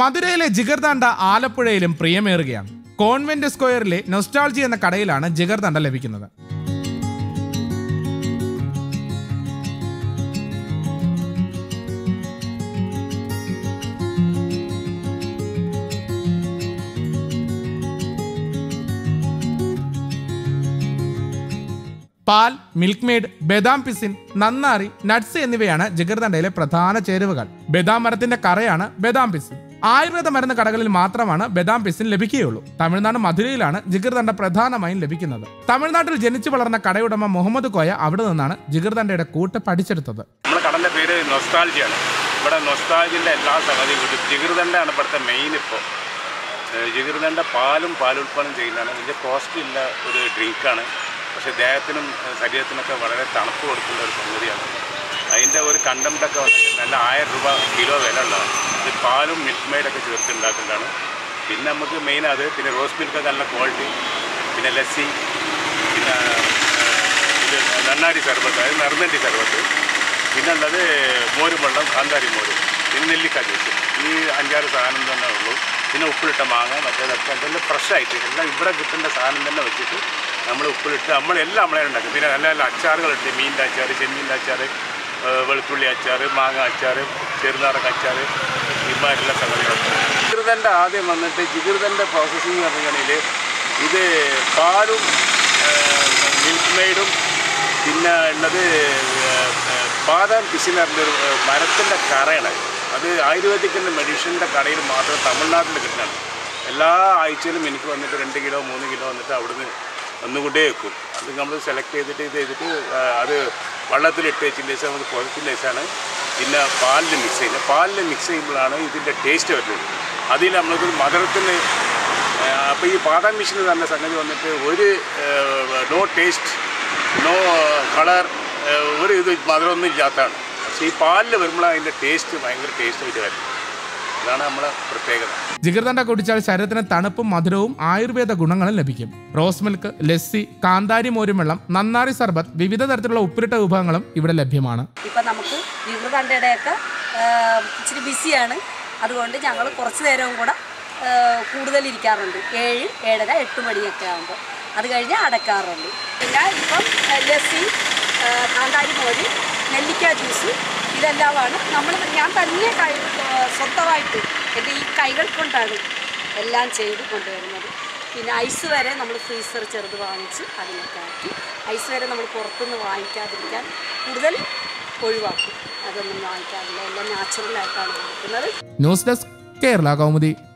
മധുരയിലെ ജിഗർദാണ്ട ആലപ്പുഴയിലും പ്രിയമേറുകയാണ് കോൺവെന്റ് സ്ക്വയറിലെ നൊസ്റ്റാൾജി എന്ന കടയിലാണ് ജിഗർദാണ്ട ലഭിക്കുന്നത് പാൽ മിൽക്ക് മെയ്ഡ് ബദാം പിസിൻ നന്നാറി നട്ട്സ് എന്നിവയാണ് ജിഗർദണ്ഡയിലെ പ്രധാന ചേരുവകൾ ബദാം മരത്തിന്റെ കറയാണ് ബദാം പിസിൻ ആയുർവേദ മരുന്ന് കടകളിൽ മാത്രമാണ് ബദാം പിസിൻ ലഭിക്കുകയുള്ളൂ തമിഴ്നാട് മധുരയിലാണ് ജിഗർദണ്ഡ പ്രധാനമായും ലഭിക്കുന്നത് തമിഴ്നാട്ടിൽ ജനിച്ചു വളർന്ന കടയുടമ മുഹമ്മദ് കോയ അവിടെ നിന്നാണ് ജിഗർദണ്ഡയുടെ കൂട്ട് പഠിച്ചെടുത്തത് നമ്മുടെ കടൻ്റെ പേര് നൊസ്റ്റാൾജിയാണ് ഇവിടെ നൊസ്റ്റാൾജിൻ്റെ എല്ലാ സംഗതിയും കിട്ടും ജിഗിർദണ്ഡയാണ് ഇവിടുത്തെ മെയിൻ ഇപ്പോൾ ജിഗിർദണ്ഡ പാലും പാലുൽപ്പന്നം ചെയ്യുന്നതാണ് വലിയ കോസ്റ്റ് ഇല്ല ഒരു ഡ്രിങ്കാണ് പക്ഷേ ദേഹത്തിനും ഏഹ് ശരീരത്തിനൊക്കെ വളരെ തണുപ്പ് കൊടുക്കുന്ന ഒരു സംഗതിയാണ് അതിൻ്റെ ഒരു കണ്ടംറ്റൊക്കെ വന്നിട്ട് നല്ല ആയിരം രൂപ കിലോ വില ഉള്ളതാണ് ഇത് പാലും മിൽക്ക് മെയ്ഡൊക്കെ ചേർത്ത് ഉണ്ടാക്കുന്നതാണ് പിന്നെ നമുക്ക് മെയിൻ അത് പിന്നെ റോസ് മിൽക്കൊക്കെ നല്ല ക്വാളിറ്റി പിന്നെ ലസ്സി പിന്നെ ഇത് നന്നാരി സർബത്ത് അതായത് നറുനണ്ടി സർബത്ത് പിന്നെ ഉള്ളത് മോരും വെള്ളം കാന്താരി മോര് പിന്നെ നെല്ലിക്ക ജ്യൂസ് ഈ അഞ്ചാറ് സാധനം തന്നെ ഉള്ളൂ പിന്നെ ഉപ്പിലിട്ട മാങ്ങ മറ്റേതൊക്കെ എന്തെല്ലാം ഫ്രഷ് ആയിട്ട് എല്ലാം ഇവിടെ കിട്ടേണ്ട സാധനം തന്നെ വെച്ചിട്ട് നമ്മൾ ഉപ്പിലിട്ട് നമ്മളെല്ലാം നമ്മളെ ഉണ്ടാക്കും പിന്നെ നല്ല നല്ല അച്ചാറുകളുണ്ട് മീനിൻ്റെ അച്ചാർ ചെമ്മീൻ്റെ അച്ചാർ ഏഹ് വെളുത്തുള്ളി അച്ചാർ മാങ്ങ അച്ചാർ ചെറുനാടൻ അച്ചാർ ഇമാരെല്ലാം സംഗതികളുണ്ട് ജിഗിർദൻ്റെ ആദ്യം വന്നിട്ട് ജിഗിർദൻ്റെ പ്രോസസ്സിങ് എന്ന് പറഞ്ഞാൽ ഇത് പാലും മിൽക്ക് മെയ്ഡും പിന്നെ ഉള്ളത് ബാദാം പിസിനറിൻ്റെ ഒരു മരത്തിൻ്റെ കറയാണ് അത് ആയുർവേദിക്കിൻ്റെ മെഡിസിൻ്റെ കടയിൽ മാത്രം തമിഴ്നാട്ടിൽ കിട്ടുന്നതാണ് എല്ലാ ആഴ്ചയിലും എനിക്ക് വന്നിട്ട് രണ്ട് കിലോ മൂന്ന് കിലോ വന്നിട്ട് അവിടുന്ന് ഒന്നുകൊണ്ടേ വെക്കും അത് നമ്മൾ സെലക്ട് ചെയ്തിട്ട് ഇത് ചെയ്തിട്ട് ആ, അത് വെള്ളത്തിലിട്ട് വെച്ചതിന് ശേഷം നമുക്ക് പുറത്തിൻ്റെ ശേഷമാണ് പിന്നെ പാലിൽ മിക്സ് ചെയ്യുന്നത് പാലിൽ മിക്സ് ചെയ്യുമ്പോഴാണ് ഇതിൻ്റെ ടേസ്റ്റ് വരുന്നത് അതിൽ നമ്മൾക്ക് മധുരത്തിന് അപ്പോൾ ഈ ബാദാം മിഷന് തന്നെ സംഗതി വന്നിട്ട് ഒരു നോ ടേസ്റ്റ് നോ കളർ ഒരു ഇത് മധുരമൊന്നും ഇല്ലാത്തതാണ് പക്ഷേ ഈ പാലിൽ വരുമ്പോഴാണ് അതിൻ്റെ ടേസ്റ്റ് ഭയങ്കര ടേസ്റ്റ് ആയിട്ട് വരുന്നത് അതാണ് നമ്മളെ പ്രത്യേകത ജിഗർദണ്ഡ കുടിച്ചാൽ ശരീരത്തിന് തണുപ്പും മധുരവും ആയുർവേദ ഗുണങ്ങളും ലഭിക്കും റോസ് മിൽക്ക് ലസ്സി കാന്താരി മോരും വെള്ളം നന്നാരി സർബത്ത് വിവിധ തരത്തിലുള്ള ഉപ്പിലിട്ട വിഭവങ്ങളും ഇവിടെ ലഭ്യമാണ് ഇപ്പം നമുക്ക് വികൃതണ്ടയുടെയൊക്കെ ഇച്ചിരി ബിസിയാണ് അതുകൊണ്ട് ഞങ്ങൾ കുറച്ച് നേരവും കൂടെ ആ, കൂടുതൽ ഇരിക്കാറുണ്ട് ഏഴ് ഏഴര എട്ട് മണിയൊക്കെ ആകുമ്പോൾ അത് കഴിഞ്ഞ് അടയ്ക്കാറുണ്ട് പിന്നെ ഇപ്പം ആ, ലസ്സി ആ, കാന്താരി മോര് നെല്ലിക്ക ജ്യൂസ് ഇതെല്ലാമാണ് നമ്മൾ ഞാൻ തന്നെ കൈ ആ, സ്വന്തമായിട്ട് എൻ്റെ ഈ കൈകൾ കൊണ്ടാണ് എല്ലാം ചെയ്ത് കൊണ്ടുവരുന്നത് പിന്നെ ഐസ് വരെ നമ്മൾ ഫ്രീസർ ചെറുത് വാങ്ങിച്ച് അതിനൊക്കെ ആക്കി ഐസ് വരെ നമ്മൾ പുറത്തുനിന്ന് വാങ്ങിക്കാതിരിക്കാൻ കൂടുതൽ ഒഴിവാക്കും അതൊന്നും വാങ്ങിക്കാറില്ല എല്ലാം നാച്ചുറലായിട്ടാണ് കൊടുക്കുന്നത് ന്യൂസ് ഡെസ്ക് കേരള കൗമുദി